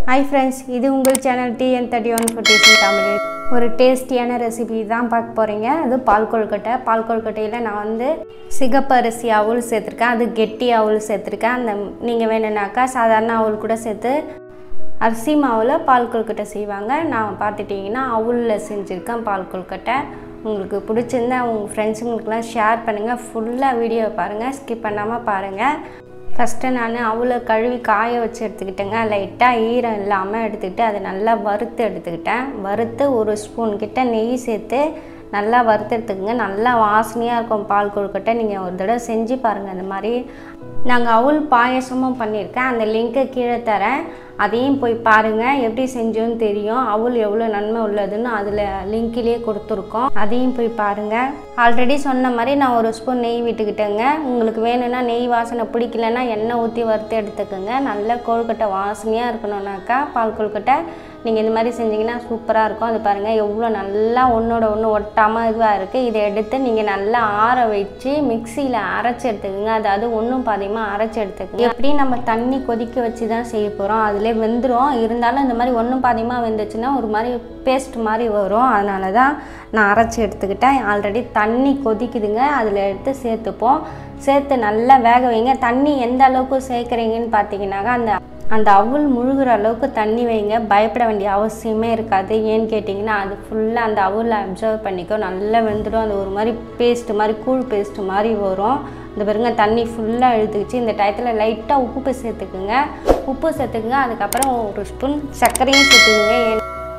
hi friends இது உங்கள் channel TN thirty one ஃபோர்டேஷன் தமிழ் ஒரு டேஸ்டியான ரெசிபி தான் பார்க்க போகிறீங்க அது பால் கொழுக்கட்டை பால் கொழுக்கட்டையில் நான் வந்து சிகப்பு அரிசி அவுள் சேர்த்துருக்கேன் அது கெட்டி அவுள் சேர்த்துருக்கேன் அந்த நீங்கள் வேணும்னாக்கா சாதாரண அவுள் கூட சேர்த்து அரிசி மாவில் பால் கொழுக்கட்டை செய்வாங்க நான் பார்த்துட்டிங்கன்னா அவுளில் செஞ்சுருக்கேன் பால் கொழுக்கட்டை உங்களுக்கு பிடிச்சிருந்தா உங்கள் ஃப்ரெண்ட்ஸுங்களுக்கெலாம் ஷேர் பண்ணுங்கள் ஃபுல்லாக வீடியோ பாருங்கள் ஸ்கிப் பண்ணாமல் பாருங்கள் ஃபஸ்ட்டு நான் அவ்வளோ கழுவி காய வச்சு எடுத்துக்கிட்டேங்க லைட்டாக ஈரம் இல்லாமல் எடுத்துக்கிட்டு அதை நல்லா வறுத்து எடுத்துக்கிட்டேன் வறுத்து ஒரு ஸ்பூன் கிட்ட நெய் சேர்த்து நல்லா வறுத்து எடுத்துக்கோங்க நல்லா வாசனையாக இருக்கும் பால் கொழுக்கட்டை நீங்கள் ஒரு தடவை செஞ்சு பாருங்கள் அந்த மாதிரி நாங்கள் அவுள் பாயசமும் பண்ணியிருக்கேன் அந்த லிங்க்கை கீழே தரேன் அதையும் போய் பாருங்கள் எப்படி செஞ்சோன்னு தெரியும் அவுள் எவ்வளோ நன்மை உள்ளதுன்னு அதில் லிங்க்கிலே கொடுத்துருக்கோம் அதையும் போய் பாருங்கள் ஆல்ரெடி சொன்ன மாதிரி நான் ஒரு ஸ்பூன் நெய் விட்டுக்கிட்டேங்க உங்களுக்கு வேணும்னா நெய் வாசனை பிடிக்கலன்னா எண்ணெய் ஊற்றி வறுத்து எடுத்துக்கோங்க நல்ல கொழுக்கட்டை வாசனையாக இருக்கணும்னாக்கா பால் கொழுக்கட்டை நீங்கள் இந்த மாதிரி செஞ்சிங்கன்னா சூப்பராக இருக்கும் அது பாருங்கள் எவ்வளோ நல்லா ஒன்றோட ஒன்று ஒட்டாமல் இதுவாக இருக்குது இதை எடுத்து நீங்கள் நல்லா ஆற வச்சு மிக்சியில் அரைச்சி எடுத்துக்கோங்க அதாவது ஒன்றும் பாதியமாக அரைச்சி எடுத்துக்கோங்க எப்படி நம்ம தண்ணி கொதிக்க வச்சு தான் செய்ய போகிறோம் அதிலே வெந்துடும் இருந்தாலும் இந்த மாதிரி ஒன்றும் பாதியமாக வெந்துச்சுன்னா ஒரு மாதிரி பேஸ்ட் மாதிரி வரும் அதனால தான் நான் அரைச்சி எடுத்துக்கிட்டேன் ஆல்ரெடி தண்ணி கொதிக்குதுங்க அதில் எடுத்து சேர்த்துப்போம் சேர்த்து நல்லா வேக வைங்க தண்ணி எந்த அளவுக்கு சேர்க்குறீங்கன்னு பார்த்தீங்கன்னாக்கா அந்த அந்த அவுள் முழுகிற அளவுக்கு தண்ணி வைங்க பயப்பட வேண்டிய அவசியமே இருக்காது ஏன்னு கேட்டிங்கன்னா அது ஃபுல்லாக அந்த அவுளில் அப்சர்வ் பண்ணிக்கும் நல்லா வெந்துடும் அது ஒரு மாதிரி பேஸ்ட்டு மாதிரி கூழ் பேஸ்ட்டு மாதிரி வரும் இந்த பாருங்க தண்ணி ஃபுல்லாக இழுத்துக்கிச்சு இந்த டயத்தில் லைட்டாக உப்பு சேர்த்துக்குங்க உப்பு சேர்த்துக்குங்க அதுக்கப்புறம் ஒரு ஸ்பூன் சர்க்கரையும் சேர்த்துக்குங்க ஏன்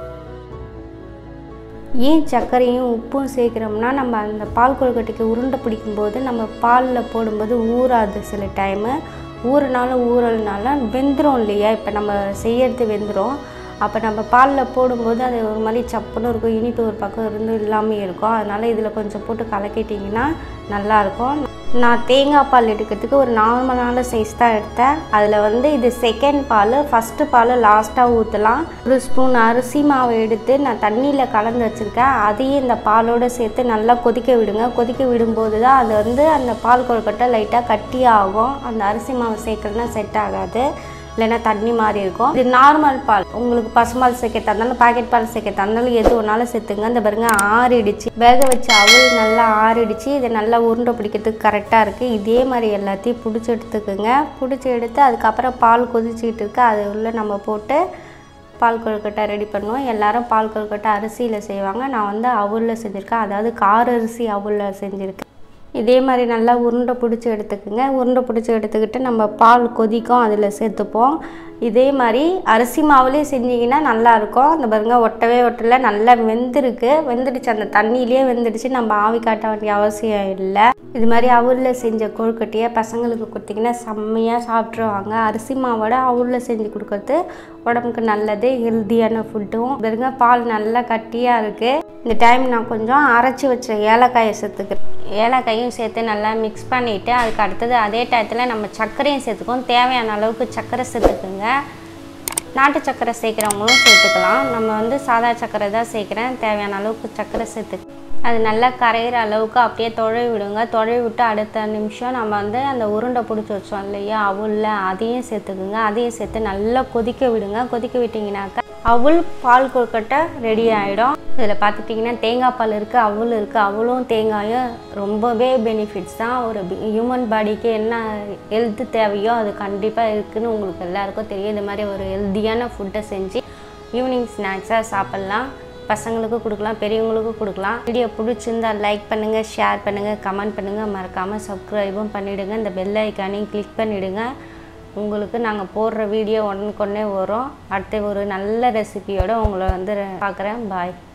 ஏன் சர்க்கரையும் உப்பும் சேர்க்குறோம்னா நம்ம அந்த பால் கொழுக்கட்டைக்கு உருண்டை பிடிக்கும்போது நம்ம பாலில் போடும்போது ஊறாது சில டைமு ஊறினாலும் ஊறல்னால வெந்துடும் இல்லையா இப்போ நம்ம செய்யறது வெந்துடும் அப்போ நம்ம பாலில் போடும்போது அது ஒரு மாதிரி சப்புன்னு இருக்கும் இனிப்பு ஒரு பக்கம் இருந்து இல்லாமல் இருக்கும் அதனால் இதில் கொஞ்சம் போட்டு கலக்கிட்டிங்கன்னா நல்லாயிருக்கும் நான் தேங்காய் பால் எடுக்கிறதுக்கு ஒரு நார்மலான சைஸ் தான் எடுத்தேன் அதில் வந்து இது செகண்ட் பால் ஃபஸ்ட்டு பால் லாஸ்ட்டாக ஊற்றலாம் ஒரு ஸ்பூன் அரிசி மாவை எடுத்து நான் தண்ணியில் கலந்து வச்சுருக்கேன் அதையும் இந்த பாலோடு சேர்த்து நல்லா கொதிக்க விடுங்க கொதிக்க விடும்போது தான் அது வந்து அந்த பால் கொழுக்கட்டை லைட்டாக கட்டியாகும் அந்த அரிசி மாவு சேர்க்கலன்னா செட் ஆகாது இல்லைன்னா தண்ணி மாதிரி இருக்கும் இது நார்மல் பால் உங்களுக்கு பசுமால் சேர்க்க தந்தாலும் பாக்கெட் பால் சேர்க்க தந்தாலும் எது ஒன்றாலும் சேர்த்துங்க இந்த பாருங்க ஆறிடுச்சு வேக வச்ச அவள் நல்லா ஆறிடுச்சு இதை நல்லா உருண்டை பிடிக்கிறதுக்கு கரெக்டாக இருக்குது இதே மாதிரி எல்லாத்தையும் பிடிச்சி எடுத்துக்கோங்க பிடிச்சி எடுத்து அதுக்கப்புறம் பால் கொதிச்சிக்கிட்டு இருக்கு அது உள்ள நம்ம போட்டு பால் கொழுக்கட்டை ரெடி பண்ணுவோம் எல்லாரும் பால் கொழுக்கட்டை அரிசியில் செய்வாங்க நான் வந்து அவுளில் செஞ்சுருக்கேன் அதாவது கார அரிசி அவுளில் செஞ்சுருக்கேன் இதே மாதிரி நல்லா உருண்டை பிடிச்சி எடுத்துக்கோங்க உருண்டை பிடிச்சி எடுத்துக்கிட்டு நம்ம பால் கொதிக்கும் அதில் சேர்த்துப்போம் இதே மாதிரி அரிசி மாவுலேயே செஞ்சிங்கன்னா நல்லாயிருக்கும் அந்த பாருங்க ஒட்டவே ஒட்டலை நல்லா வெந்திருக்கு வெந்துடுச்சு அந்த தண்ணியிலே வெந்துடுச்சு நம்ம ஆவி காட்ட வேண்டிய அவசியம் இல்லை இது மாதிரி அவுளில் செஞ்ச கொழுக்கட்டையை பசங்களுக்கு கொடுத்திங்கன்னா செம்மையாக சாப்பிட்ருவாங்க அரிசி மாவோட அவுளில் செஞ்சு கொடுக்கறது உடம்புக்கு நல்லது ஹெல்த்தியான ஃபுட்டும் பாருங்க பால் நல்லா கட்டியாக இருக்குது இந்த டைம் நான் கொஞ்சம் அரைச்சி வச்ச ஏலக்காயை சேர்த்துக்கிறேன் ஏலக்காயும் சேர்த்து நல்லா மிக்ஸ் பண்ணிவிட்டு அதுக்கு அடுத்தது அதே டயத்தில் நம்ம சர்க்கரையும் சேர்த்துக்கோம் தேவையான அளவுக்கு சர்க்கரை சேர்த்துக்குங்க நாட்டு சர்க்கரை சேர்க்குறவங்களும் சேர்த்துக்கலாம் நம்ம வந்து சாதா சர்க்கரை தான் சேர்க்குறேன் தேவையான அளவுக்கு சர்க்கரை சேர்த்து அது நல்லா கரையிற அளவுக்கு அப்படியே தொழவி விடுங்க தொழவி விட்டு அடுத்த நிமிஷம் நம்ம வந்து அந்த உருண்டை பிடிச்சி வச்சோம் இல்லையா அவுளில் அதையும் சேர்த்துக்குங்க அதையும் சேர்த்து நல்லா கொதிக்க விடுங்க கொதிக்க விட்டிங்கனாக்கா அவுள் பால் கொழுக்கட்டை ரெடி ஆகிடும் இதில் பார்த்துட்டிங்கன்னா தேங்காய் பால் இருக்குது அவுள் இருக்குது அவுளும் தேங்காயும் ரொம்பவே பெனிஃபிட்ஸ் தான் ஒரு ஹியூமன் பாடிக்கு என்ன ஹெல்த்து தேவையோ அது கண்டிப்பாக இருக்குதுன்னு உங்களுக்கு எல்லாருக்கும் தெரியும் இது மாதிரி ஒரு ஹெல்த்தியான ஃபுட்டை செஞ்சு ஈவினிங் ஸ்நாக்ஸாக சாப்பிட்லாம் பசங்களுக்கும் கொடுக்கலாம் பெரியவங்களுக்கும் கொடுக்கலாம் வீடியோ பிடிச்சிருந்தா லைக் பண்ணுங்கள் ஷேர் பண்ணுங்கள் கமெண்ட் பண்ணுங்கள் மறக்காமல் சப்ஸ்கிரைபும் பண்ணிவிடுங்க இந்த பெல் ஐக்கானையும் கிளிக் பண்ணிவிடுங்க உங்களுக்கு நாங்கள் போடுற வீடியோ உடனுக்குடனே வரும் அடுத்த ஒரு நல்ல ரெசிபியோடு உங்களை வந்து பார்க்குறேன் பாய்